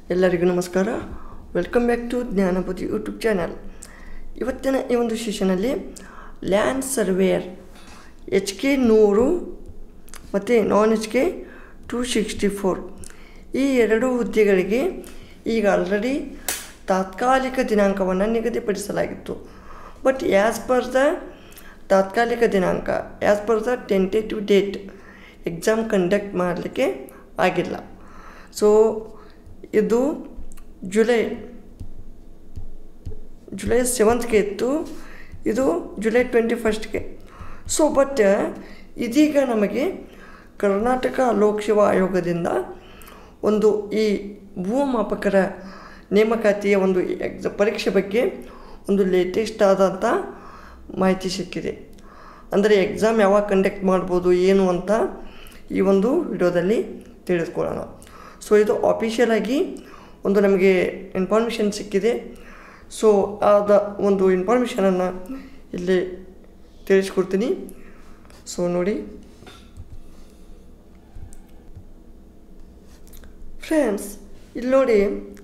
ಎಲ್ಲರಿಗೂ ನಮಸ್ಕಾರ welcome back to Jnanapathi YouTube channel ಇವತ್ತಿನ ಈ ಒಂದು ಸೆಷನಲ್ಲಿ ಲ್ಯಾಂಡ್ ಸರ್ವೇಯರ್ ಎಚ್ ಕೆ ನೂರು ಮತ್ತು non H K two sixty four ಈ ಎರಡು ಹುದ್ದೆಗಳಿಗೆ ಈಗ ಆಲ್ರೆಡಿ ತಾತ್ಕಾಲಿಕ ದಿನಾಂಕವನ್ನು ನಿಗದಿಪಡಿಸಲಾಗಿತ್ತು ಬಟ್ ಆ್ಯಸ್ ಪರ್ ದ ತಾತ್ಕಾಲಿಕ ದಿನಾಂಕ as per the tentative date exam conduct ಮಾಡಲಿಕ್ಕೆ ಆಗಿಲ್ಲ ಸೊ ಇದು ಜುಲೈ ಜುಲೈ ಸೆವೆಂತ್ಗೆ ಇತ್ತು ಇದು ಜುಲೈ ಟ್ವೆಂಟಿ ಫಸ್ಟ್ಗೆ ಸೊ ಬಟ್ ಇದೀಗ ನಮಗೆ ಕರ್ನಾಟಕ ಲೋಕಸೇವಾ ಆಯೋಗದಿಂದ ಒಂದು ಈ ಭೂಮಾಪಕರ ನೇಮಕಾತಿಯ ಒಂದು ಎಕ್ಸ ಪರೀಕ್ಷೆ ಬಗ್ಗೆ ಒಂದು ಲೇಟೆಸ್ಟ್ ಆದಂಥ ಮಾಹಿತಿ ಸಿಕ್ಕಿದೆ ಅಂದರೆ ಎಕ್ಸಾಮ್ ಯಾವಾಗ ಕಂಡಕ್ಟ್ ಮಾಡ್ಬೋದು ಏನು ಅಂತ ಈ ಒಂದು ವಿಡಿಯೋದಲ್ಲಿ ತಿಳಿದುಕೊಳ್ಳೋಣ ಸೊ ಇದು ಅಫಿಷಿಯಲ್ ಆಗಿ ಒಂದು ನಮಗೆ ಇನ್ಫಾರ್ಮೇಷನ್ ಸಿಕ್ಕಿದೆ ಸೊ ಆದ ಒಂದು ಇನ್ಫಾರ್ಮೇಷನನ್ನು ಇಲ್ಲಿ ತಿಳಿಸ್ಕೊಡ್ತೀನಿ ಸೊ ನೋಡಿ ಫ್ರೆಂಡ್ಸ್ ಇಲ್ಲಿ ನೋಡಿ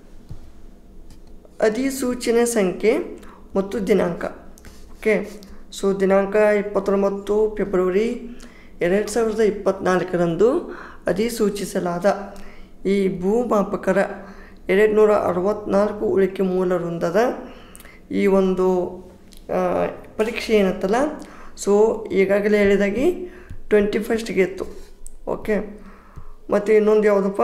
ಅಧಿಸೂಚನೆ ಸಂಖ್ಯೆ ಮತ್ತು ದಿನಾಂಕ ಓಕೆ ಸೊ ದಿನಾಂಕ ಇಪ್ಪತ್ತೊಂಬತ್ತು ಫೆಬ್ರವರಿ ಎರಡು ಸಾವಿರದ ಇಪ್ಪತ್ತ್ನಾಲ್ಕರಂದು ಅಧಿಸೂಚಿಸಲಾದ ಈ ಭೂಮಾಪಕರ ಎರಡು ನೂರ ಅರವತ್ತ್ನಾಲ್ಕು ಉಳಿಕೆ ಮೂಲ ವೃಂದದ ಈ ಒಂದು ಆ, ಪರೀಕ್ಷೆ ಏನತ್ತಲ್ಲ ಸೊ ಈಗಾಗಲೇ ಹೇಳಿದಾಗೆ ಟ್ವೆಂಟಿ ಫಸ್ಟ್ಗೆ ಇತ್ತು ಓಕೆ ಮತ್ತು ಇನ್ನೊಂದು ಯಾವುದಪ್ಪ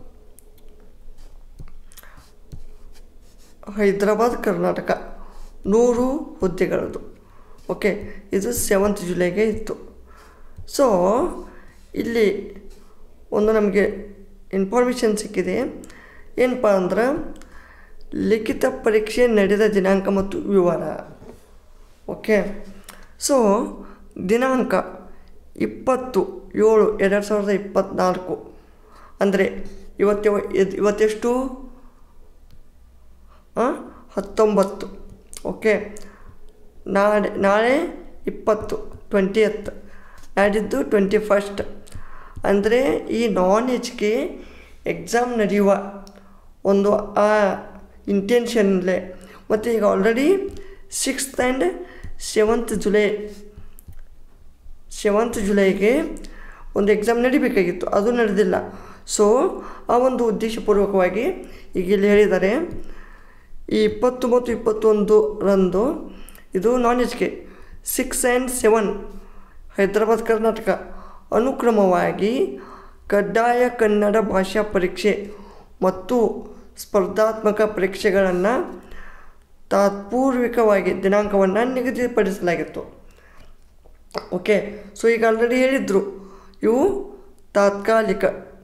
ಹೈದರಾಬಾದ್ ಕರ್ನಾಟಕ ನೂರು ಹುದ್ದೆಗಳದು ಓಕೆ ಇದು ಸೆವೆಂತ್ ಜುಲೈಗೆ ಇತ್ತು ಸೊ ಇಲ್ಲಿ ಒಂದು ನಮಗೆ ಇನ್ಫಾರ್ಮೇಷನ್ ಸಿಕ್ಕಿದೆ ಏನಪ್ಪ ಅಂದ್ರೆ ಲಿಖಿತ ಪರೀಕ್ಷೆ ನಡೆದ ದಿನಾಂಕ ಮತ್ತು ವಿವರ ಓಕೆ ಸೊ ದಿನಾಂಕ ಇಪ್ಪತ್ತು ಏಳು ಎರಡು ಸಾವಿರದ ಇಪ್ಪತ್ತ್ನಾಲ್ಕು ಅಂದರೆ ಇವತ್ತು ಇವತ್ತೆಷ್ಟು ಹಾಂ ಹತ್ತೊಂಬತ್ತು ಓಕೆ ನಾಳೆ ನಾಳೆ ಇಪ್ಪತ್ತು ಟ್ವೆಂಟಿ ಎತ್ ನಾಡಿದ್ದು ಟ್ವೆಂಟಿ ಫಸ್ಟ್ ಅಂದರೆ ಈ ನಾನ್ ಎಚ್ ಕೆ ಎಕ್ಸಾಮ್ ನಡೆಯುವ ಒಂದು ಆ ಇಂಟೆನ್ಷನ್ಲೇ ಮತ್ತು ಈಗ already sixth and seventh July seventh ಜುಲೈಗೆ ಒಂದು ಎಕ್ಸಾಮ್ ನಡಿಬೇಕಾಗಿತ್ತು ಅದು ನಡೆದಿಲ್ಲ ಸೊ ಆ ಒಂದು ಉದ್ದೇಶಪೂರ್ವಕವಾಗಿ ಈಗ ಇಲ್ಲಿ ಹೇಳಿದ್ದಾರೆ ಈ ಇಪ್ಪತ್ತು ಮತ್ತು ಇಪ್ಪತ್ತೊಂದು ರಂದು ಇದು non H K six and seven Hyderabad Karnataka ಅನುಕ್ರಮವಾಗಿ ಕಡ್ಡಾಯ ಕನ್ನಡ ಭಾಷಾ ಪರೀಕ್ಷೆ ಮತ್ತು ಸ್ಪರ್ಧಾತ್ಮಕ ಪರೀಕ್ಷೆಗಳನ್ನು ತಾತ್ಪೂರ್ವಿಕವಾಗಿ ದಿನಾಂಕವನ್ನು ನಿಗದಿಪಡಿಸಲಾಗಿತ್ತು ಓಕೆ ಸೊ ಈಗ ಆಲ್ರೆಡಿ ಹೇಳಿದರು ಇವು ತಾತ್ಕಾಲಿಕ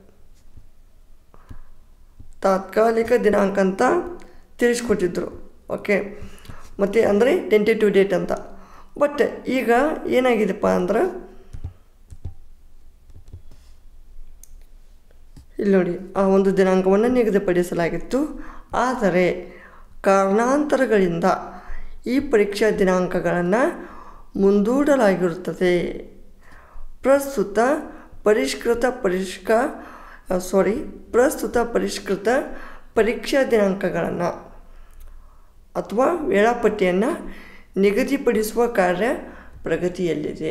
ತಾತ್ಕಾಲಿಕ ದಿನಾಂಕ ಅಂತ ತಿಳಿಸ್ಕೊಟ್ಟಿದ್ರು ಓಕೆ ಮತ್ತು ಅಂದರೆ ಟೆಂಟೇಟಿವ್ ಡೇಟ್ ಅಂತ ಬಟ್ ಈಗ ಏನಾಗಿದೆಪ್ಪ ಅಂದ್ರೆ ಇಲ್ಲಿ ನೋಡಿ ಆ ಒಂದು ದಿನಾಂಕವನ್ನು ನಿಗದಿಪಡಿಸಲಾಗಿತ್ತು ಆದರೆ ಕಾರಣಾಂತರಗಳಿಂದ ಈ ಪರೀಕ್ಷಾ ದಿನಾಂಕಗಳನ್ನು ಮುಂದೂಡಲಾಗಿರುತ್ತದೆ ಪ್ರಸ್ತುತ ಪರಿಷ್ಕೃತ ಪರಿಷ್ಕ ಸಾರಿ ಪ್ರಸ್ತುತ ಪರಿಷ್ಕೃತ ಪರೀಕ್ಷಾ ದಿನಾಂಕಗಳನ್ನು ಅಥವಾ ವೇಳಾಪಟ್ಟಿಯನ್ನು ನಿಗದಿಪಡಿಸುವ ಕಾರ್ಯ ಪ್ರಗತಿಯಲ್ಲಿದೆ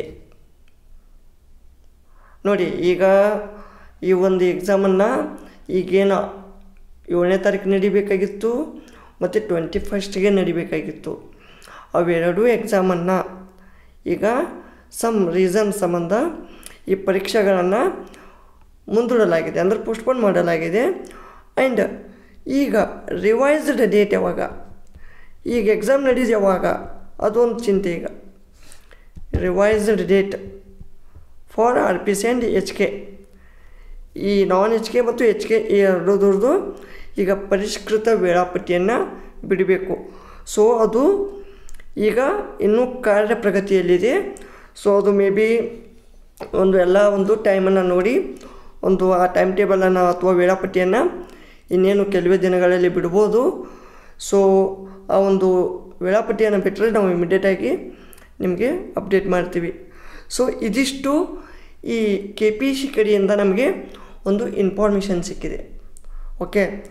ನೋಡಿ ಈಗ ಈ ಒಂದು ಎಕ್ಸಾಮನ್ನು ಈಗೇನೋ ಏಳನೇ ತಾರೀಕು ನಡಿಬೇಕಾಗಿತ್ತು ಮತ್ತು ಟ್ವೆಂಟಿ ಫಸ್ಟ್ಗೆ ನಡಿಬೇಕಾಗಿತ್ತು ಅವೆರಡೂ ಎಕ್ಸಾಮನ್ನು ಈಗ ಸಮ್ ರೀಸನ್ ಸಂಬಂಧ ಈ ಪರೀಕ್ಷೆಗಳನ್ನು ಮುಂದೂಡಲಾಗಿದೆ ಅಂದರೆ ಪೋಸ್ಟ್ಪೋನ್ ಮಾಡಲಾಗಿದೆ ಆ್ಯಂಡ್ ಈಗ ರಿವೈಸ್ಡ್ ಡೇಟ್ ಯಾವಾಗ ಈಗ ಎಕ್ಸಾಮ್ ನಡೆಯೋದು ಯಾವಾಗ ಅದೊಂದು ಚಿಂತೆ ಈಗ revised date for R P C and H K ಈ ನಾನ್ ಎಚ್ ಕೆ ಮತ್ತು ಎಚ್ ಕೆ ಈ ಎರಡರದ್ದು ಈಗ ಪರಿಷ್ಕೃತ ವೇಳಾಪಟ್ಟಿಯನ್ನು ಬಿಡಬೇಕು ಸೊ ಅದು ಈಗ ಇನ್ನೂ ಕಾರ್ಯ ಪ್ರಗತಿಯಲ್ಲಿದೆ ಸೊ ಅದು ಮೇ ಬಿ ಒಂದು ಎಲ್ಲ ಒಂದು ಟೈಮನ್ನು ನೋಡಿ ಒಂದು ಆ ಟೈಮ್ ಟೇಬಲನ್ನು ಅಥವಾ ವೇಳಾಪಟ್ಟಿಯನ್ನು ಇನ್ನೇನು ಕೆಲವೇ ದಿನಗಳಲ್ಲಿ ಬಿಡ್ಬೋದು ಸೊ ಆ ಒಂದು ವೇಳಾಪಟ್ಟಿಯನ್ನು ಬಿಟ್ಟರೆ ನಾವು ಇಮಿಡಿಯೇಟಾಗಿ ನಿಮಗೆ ಅಪ್ಡೇಟ್ ಮಾಡ್ತೀವಿ ಸೊ ಇದಿಷ್ಟು ಈ ಕೆ ಪಿ ಸಿ ಕಡೆಯಿಂದ ನಮಗೆ ಒಂದು ಇನ್ಫಾರ್ಮೇಷನ್ ಸಿಕ್ಕಿದೆ ಓಕೆ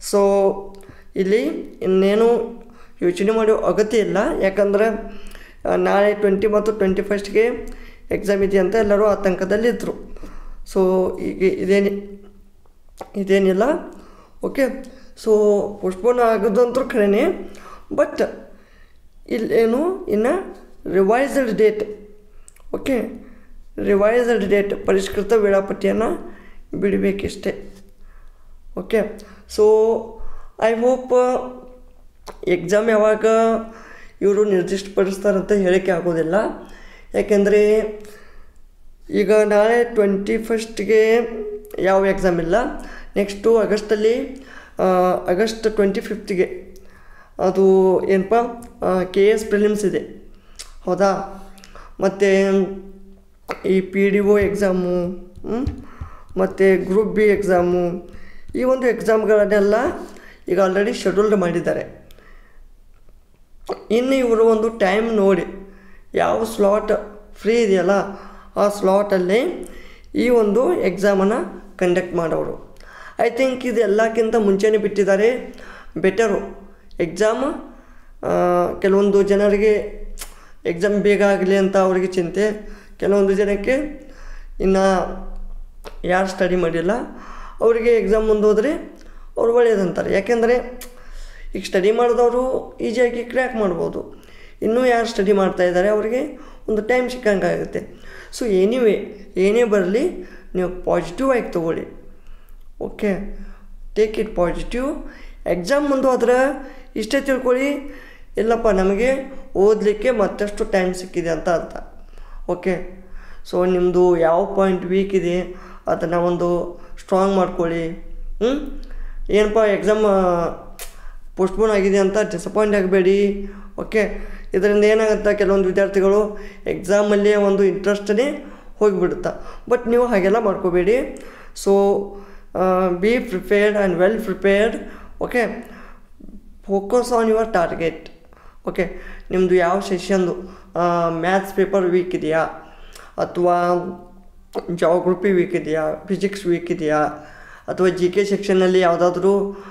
ಸೊ ಇಲ್ಲಿ ಇನ್ನೇನು ಯೋಚನೆ ಮಾಡೋ ಅಗತ್ಯ ಇಲ್ಲ ಯಾಕಂದ್ರೆ ಆ, ನಾಳೆ ಟ್ವೆಂಟಿ ಮತ್ತು ಟ್ವೆಂಟಿ ಫಸ್ಟ್ಗೆ ಎಕ್ಸಾಮ್ ಇದೆ ಅಂತ ಎಲ್ಲರೂ ಆತಂಕದಲ್ಲಿದ್ದರು ಸೊ ಈಗ ಇದೇನಿ ಇದೇನಿಲ್ಲ ಓಕೆ ಸೊ ಪೋಸ್ಟ್ಪೋನ್ ಆಗೋದಂತೂ ಖರೇನೆ ಬಟ್ ಇಲ್ಲೇನು ಇನ್ನು revised date okay revised date ಪರಿಷ್ಕೃತ ವೇಳಾಪಟ್ಟಿಯನ್ನು ಬಿಡಬೇಕಿಷ್ಟೇ okay so I hope exam ಯಾವಾಗ ಇವರು ನಿರ್ದಿಷ್ಟಪಡಿಸ್ತಾರಂತ ಹೇಳೋಕ್ಕೆ ಆಗೋದಿಲ್ಲ ಯಾಕೆಂದರೆ ಈಗ ನಾಳೆ ಟ್ವೆಂಟಿ ಫಸ್ಟ್ಗೆ ಯಾವ ಎಕ್ಸಾಮ್ ಇಲ್ಲ ನೆಕ್ಸ್ಟು ಆಗಸ್ಟಲ್ಲಿ ಆ, ಆಗಸ್ಟ್ ಟ್ವೆಂಟಿ ಫಿಫ್ತ್ಗೆ ಅದು ಏನಪ್ಪ ಕೆ ಎಸ್ ಪ್ರಿಲಿಮ್ಸ್ ಇದೆ ಹೌದಾ ಮತ್ತು ಈ ಪಿ ಡಿ ಒ ಎಕ್ಸಾಮು ಮತ್ತು ಗ್ರೂಪ್ ಬಿ ಎಕ್ಸಾಮು ಈ ಒಂದು ಎಕ್ಸಾಮ್ಗಳನ್ನೆಲ್ಲ ಈಗ ಆಲ್ರೆಡಿ ಶೆಡ್ಯೂಲ್ಡ್ ಮಾಡಿದ್ದಾರೆ ಇನ್ನು ಇವರು ಒಂದು ಟೈಮ್ ನೋಡಿ ಯಾವ ಸ್ಲಾಟ್ ಫ್ರೀ ಇದೆಯಲ್ಲ ಆ ಸ್ಲಾಟಲ್ಲಿ ಈ ಒಂದು ಎಕ್ಸಾಮನ್ನು ಕಂಡಕ್ಟ್ ಮಾಡೋರು ಐ ಥಿಂಕ್ ಇದು ಎಲ್ಲಕ್ಕಿಂತ ಮುಂಚೆನೇ ಬಿಟ್ಟಿದ್ದಾರೆ ಬೆಟರು ಎಕ್ಸಾಮ್ ಕೆಲವೊಂದು ಜನರಿಗೆ ಎಕ್ಸಾಮ್ ಬೇಗ ಆಗಲಿ ಅಂತ ಅವರಿಗೆ ಚಿಂತೆ ಕೆಲವೊಂದು ಜನಕ್ಕೆ ಇನ್ನು ಯಾರು ಸ್ಟಡಿ ಮಾಡಿಲ್ಲ ಅವರಿಗೆ ಎಕ್ಸಾಮ್ ಮುಂದೆ ಹೋದರೆ ಅವ್ರು ಒಳ್ಳೆಯದಂತಾರೆ ಯಾಕೆಂದರೆ ಈಗ ಸ್ಟಡಿ ಮಾಡಿದವರು ಈಸಿಯಾಗಿ ಕ್ರ್ಯಾಕ್ ಮಾಡ್ಬೋದು ಇನ್ನೂ ಯಾರು ಸ್ಟಡಿ ಮಾಡ್ತಾ ಇದ್ದಾರೆ ಅವರಿಗೆ ಒಂದು ಟೈಮ್ ಸಿಕ್ಕಂಗಾಗುತ್ತೆ ಸೊ ಎನಿವೇ ಏನೇ ಬರಲಿ ನೀವು ಪಾಸಿಟಿವ್ ಆಗಿ ತೊಗೊಳ್ಳಿ okay take it positive exam ಮುಂದೆ ಹೋದ್ರೆ ಇಷ್ಟೇ ತಿಳ್ಕೊಳ್ಳಿ ಇಲ್ಲಪ್ಪ ನಮಗೆ ಓದಲಿಕ್ಕೆ ಮತ್ತಷ್ಟು ಟೈಮ್ ಸಿಕ್ಕಿದೆ ಅಂತ ಅರ್ಥ ಓಕೆ ಸೊ ನಿಮ್ಮದು ಯಾವ ಪಾಯಿಂಟ್ ವೀಕ್ ಇದೆ ಅದನ್ನು ಒಂದು ಸ್ಟ್ರಾಂಗ್ ಮಾಡ್ಕೊಳ್ಳಿ ಹ್ಞೂ ಏನಪ್ಪ ಎಕ್ಸಾಮ್ ಪೋಸ್ಟ್ಪೋನ್ ಆಗಿದೆ ಅಂತ ಡಿಸಪಾಯಿಂಟ್ ಆಗಬೇಡಿ ಓಕೆ ಇದರಿಂದ ಏನಾಗುತ್ತೆ ಕೆಲವೊಂದು ವಿದ್ಯಾರ್ಥಿಗಳು ಎಕ್ಸಾಮಲ್ಲಿ ಒಂದು ಇಂಟ್ರೆಸ್ಟೇ ಹೋಗಿಬಿಡುತ್ತೆ ಬಟ್ ನೀವು ಹಾಗೆಲ್ಲ ಮಾಡ್ಕೋಬೇಡಿ so be prepared and well prepared okay focus on your target okay ನಿಮ್ಮದು ಯಾವ ಸೆಷನ್ದು ಮ್ಯಾಥ್ಸ್ ಪೇಪರ್ ವೀಕ್ ಇದೆಯಾ ಅಥವಾ ಜಾಗ್ರಫಿ ವೀಕ್ ಇದೆಯಾ ಫಿಸಿಕ್ಸ್ ವೀಕ್ ಇದೆಯಾ ಅಥವಾ ಜಿ ಕೆ ಸೆಕ್ಷನಲ್ಲಿ ಯಾವುದಾದ್ರೂ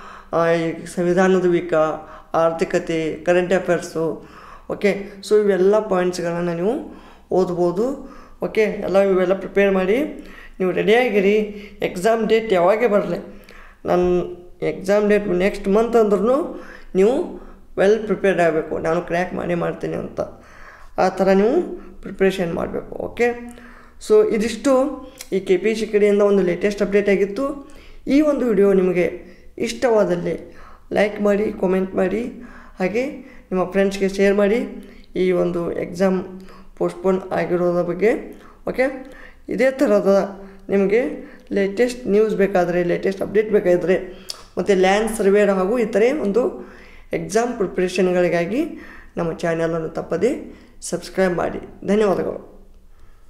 ಸಂವಿಧಾನದ ವೀಕಾ ಆರ್ಥಿಕತೆ ಕರೆಂಟ್ ಅಫೇರ್ಸು ಓಕೆ ಸೊ ಇವೆಲ್ಲ ಪಾಯಿಂಟ್ಸ್ಗಳನ್ನು ನೀವು ಓದ್ಬೋದು ಓಕೆ ಎಲ್ಲ ಇವೆಲ್ಲ ಪ್ರಿಪೇರ್ ಮಾಡಿ ನೀವು ರೆಡಿಯಾಗಿರಿ ಎಕ್ಸಾಮ್ ಡೇಟ್ ಯಾವಾಗೇ ಬರಲಿ ನನ್ನ ಎಕ್ಸಾಮ್ ಡೇಟ್ ನೆಕ್ಸ್ಟ್ ಮಂತ್ ಅಂದ್ರೂ ನೀವು ವೆಲ್ ಪ್ರಿಪೇರ್ಡ್ ಆಗಬೇಕು ನಾನು ಕ್ರ್ಯಾಕ್ ಮಾಡೇ ಮಾಡ್ತೀನಿ ಅಂತ ಆ ಥರ ನೀವು ಪ್ರಿಪ್ರೇಷನ್ ಮಾಡಬೇಕು ಓಕೆ ಸೊ ಇದಿಷ್ಟು ಈ ಕೆ ಪಿ ಸಿ ಕಡೆಯಿಂದ ಒಂದು ಲೇಟೆಸ್ಟ್ ಅಪ್ಡೇಟ್ ಆಗಿತ್ತು ಈ ಒಂದು ವಿಡಿಯೋ ನಿಮಗೆ ಇಷ್ಟವಾದಲ್ಲಿ ಲೈಕ್ ಮಾಡಿ ಕಾಮೆಂಟ್ ಮಾಡಿ ಹಾಗೆ ನಿಮ್ಮ ಫ್ರೆಂಡ್ಸ್ಗೆ ಶೇರ್ ಮಾಡಿ ಈ ಒಂದು ಎಕ್ಸಾಮ್ ಪೋಸ್ಟ್ಪೋನ್ ಆಗಿರೋದ್ರ ಬಗ್ಗೆ ಓಕೆ ಇದೇ ಥರದ ನಿಮಗೆ ಲೇಟೆಸ್ಟ್ ನ್ಯೂಸ್ ಬೇಕಾದರೆ ಲೇಟೆಸ್ಟ್ ಅಪ್ಡೇಟ್ ಬೇಕಾದರೆ ಮತ್ತು ಲ್ಯಾಂಡ್ ಸರ್ವೇರ್ ಹಾಗೂ ಇತರೆ ಒಂದು ಎಕ್ಸಾಮ್ ಪ್ರಿಪ್ರೇಷನ್ಗಳಿಗಾಗಿ ನಮ್ಮ ಚಾನಲನ್ನು ತಪ್ಪದೇ ಸಬ್ಸ್ಕ್ರೈಬ್ ಮಾಡಿ ಧನ್ಯವಾದಗಳು